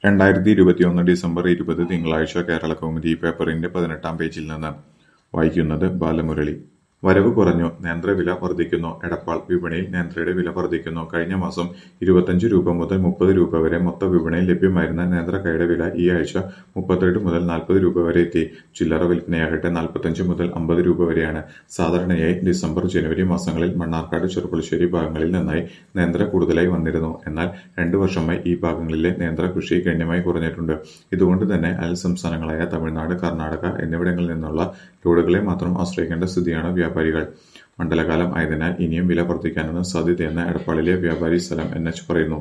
രണ്ടായിരത്തി ഇരുപത്തിയൊന്ന് ഡിസംബർ ഇരുപത് തിങ്കളാഴ്ച കേരളകൗമുദി പേപ്പറിന്റെ പതിനെട്ടാം പേജിൽ നിന്ന് വായിക്കുന്നത് ബാലമുരളി വരവ് കുറഞ്ഞു നേന്ത്രവില വർദ്ധിക്കുന്നു എടപ്പാൾ വിപണിയിൽ നേന്ത്രയുടെ വില വർദ്ധിക്കുന്നു കഴിഞ്ഞ മാസം ഇരുപത്തഞ്ച് രൂപ മുതൽ മുപ്പത് രൂപ വരെ മൊത്ത വിപണിയിൽ ലഭ്യമായിരുന്ന നേന്ത്രക്കായുടെ വില ഈ ആഴ്ച മുപ്പത്തിരണ്ട് മുതൽ നാൽപ്പത് രൂപ വരെ എത്തി ചില്ലറ വിൽപ്പനയാകട്ടെ നാൽപ്പത്തഞ്ച് മുതൽ അമ്പത് രൂപ വരെയാണ് സാധാരണയായി ഡിസംബർ ജനുവരി മാസങ്ങളിൽ മണ്ണാർക്കാട് ചെറുപ്പുളശ്ശേരി ഭാഗങ്ങളിൽ നിന്നായി നേന്ത്ര കൂടുതലായി വന്നിരുന്നു എന്നാൽ രണ്ടു വർഷമായി ഈ ഭാഗങ്ങളിലെ നേന്ത്ര കൃഷി ഗണ്യമായി കുറഞ്ഞിട്ടുണ്ട് ഇതുകൊണ്ട് തന്നെ അയൽ സംസ്ഥാനങ്ങളായ തമിഴ്നാട് കർണാടക എന്നിവിടങ്ങളിൽ നിന്നുള്ള ലോഡുകളെ മാത്രം ആശ്രയിക്കേണ്ട സ്ഥിതിയാണ് വ്യാപാരികൾ മണ്ഡലകാലം ആയതിനാൽ ഇനിയും വില വർദ്ധിക്കാനാണ് സാധ്യതയെന്ന് എടപ്പാളിലെ വ്യാപാരി സ്ഥലം എൻ എച്ച് പറയുന്നു